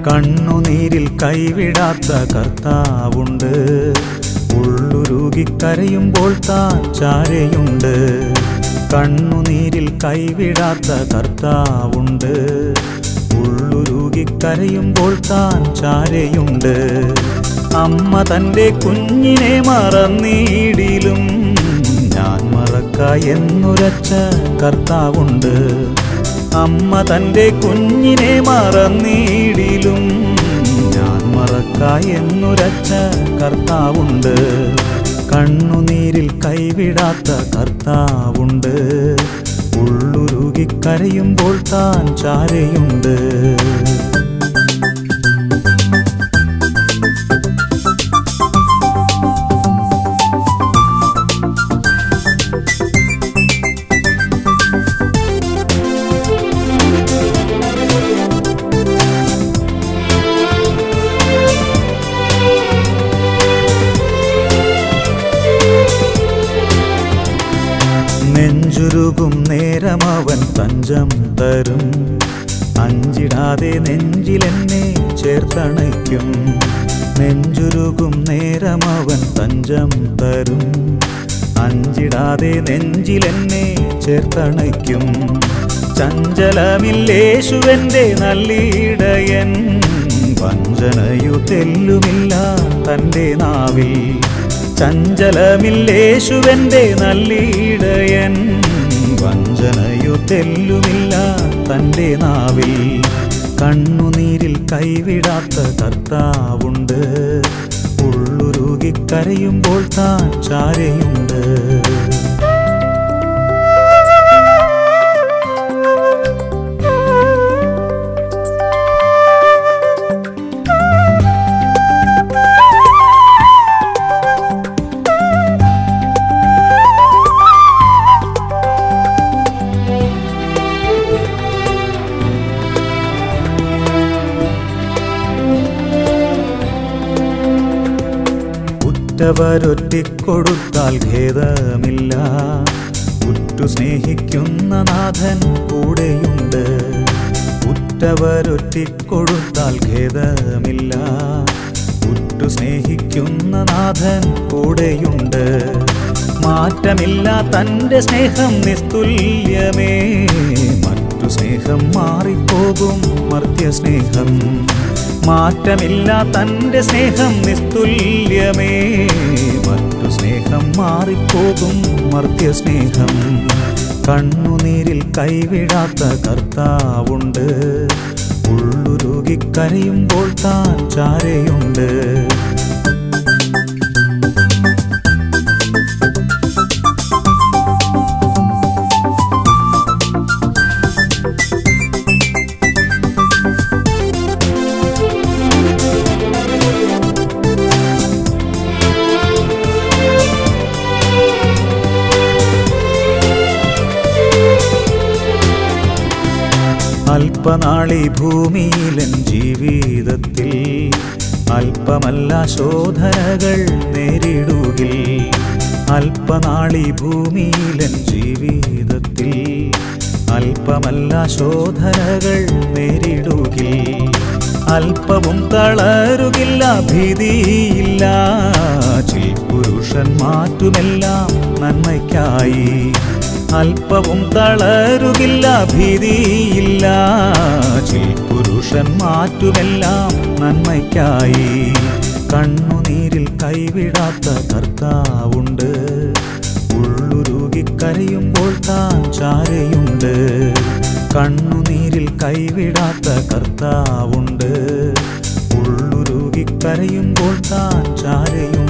കണ്ണുനീരിൽ കൈവിടാത്ത കർത്താവുണ്ട് ഉള്ളുരുകി കരയുമ്പോൾ താൻ ചാരയുണ്ട് കണ്ണുനീരിൽ കൈവിടാത്ത കർത്താവുണ്ട് ഉള്ളുരുകി കരയുമ്പോൾ താൻ ചാരയുണ്ട് അമ്മ തൻ്റെ കുഞ്ഞിനെ മറന്നീടിലും ഞാൻ മറക്ക എന്നുരച്ച കർത്താവുണ്ട് അമ്മ തൻ്റെ കുഞ്ഞിനെ മറന്നീടിലും ഞാൻ മറക്ക എന്നുരച്ച കർത്താവുണ്ട് കണ്ണുനീരിൽ കൈവിടാത്ത കർത്താവുണ്ട് ഉള്ളുരുകി കരയുമ്പോൾ താൻ ചാരയുണ്ട് നെഞ്ചുരുകും നേരമവൻ തഞ്ചം തരും അഞ്ചിടാതെ നെഞ്ചിലെന്നെ ചേർത്തണയ്ക്കും നെഞ്ചുരുകും നേരമവൻ തഞ്ചം തരും അഞ്ചിടാതെ നെഞ്ചിലെന്നെ ചേർത്തണയ്ക്കും ചഞ്ചലമില്ലേശുവന്റെ നല്ലീടയൻ വഞ്ചനയു തെല്ലുമില്ല തൻ്റെ നാവിൽ ചഞ്ചലമില്ലേശുവന്റെ നല്ലീടയൻ വഞ്ചനയു തെല്ലുമില്ല തൻ്റെ നാവിൽ കണ്ണുനീരിൽ കൈവിടാത്ത കർത്താവുണ്ട് ഉള്ളുരുകി കരയുമ്പോൾ താൻ ചാരയുണ്ട് ഉറ്റവരൊറ്റിക്കൊടുത്താൽ ഖേദമില്ല ഉറ്റു സ്നേഹിക്കുന്ന നാഥൻ കൂടെയുണ്ട് ഉറ്റവരൊറ്റിക്കൊടുത്താൽ ഖേദമില്ല ഉറ്റു സ്നേഹിക്കുന്ന നാഥൻ കൂടെയുണ്ട് മാറ്റമില്ല തൻ്റെ സ്നേഹം നിസ്തുല്യമേ മറ്റു സ്നേഹം മാറിപ്പോകും മർത്യസ്നേഹം മാറ്റമില്ല തൻ്റെ സ്നേഹം നിസ്തുല്യമേ മറ്റു സ്നേഹം മാറിപ്പോകും മർത്യസ്നേഹം കണ്ണുനീരിൽ കൈവിടാത്ത കർത്താവുണ്ട് ഉള്ളുരുകി കരയുമ്പോൾ താൻ ചാരയുണ്ട് അല്പനാളി ഭൂമിയിലൻ ജീവിതത്തിൽ അല്പമല്ല ശോധനകൾ നേരിടുകിൽ അല്പനാളി ഭൂമിയിലൻ ജീവിതത്തിൽ അല്പമല്ല ശോധനകൾ നേരിടുകിൽ അല്പവും തളരുകില്ല ഭീതിയില്ല ചിൽ പുരുഷൻ മാറ്റുമെല്ലാം നന്മയ്ക്കായി അല്പവും തളരുകില്ല ഭീതിയില്ല ചിൽ പുരുഷൻ മാറ്റുമെല്ലാം നന്മയ്ക്കായി കണ്ണുനീരിൽ കൈവിടാത്ത കർത്താവുണ്ട് ഉള്ളുരുകി കരയുമ്പോൾ താൻ ചാരയുണ്ട് കണ്ണുനീരിൽ കൈവിടാത്ത കർത്താവുണ്ട് ഉള്ളുരുകി കരയുമ്പോൾ താൻ ചാരയുണ്ട്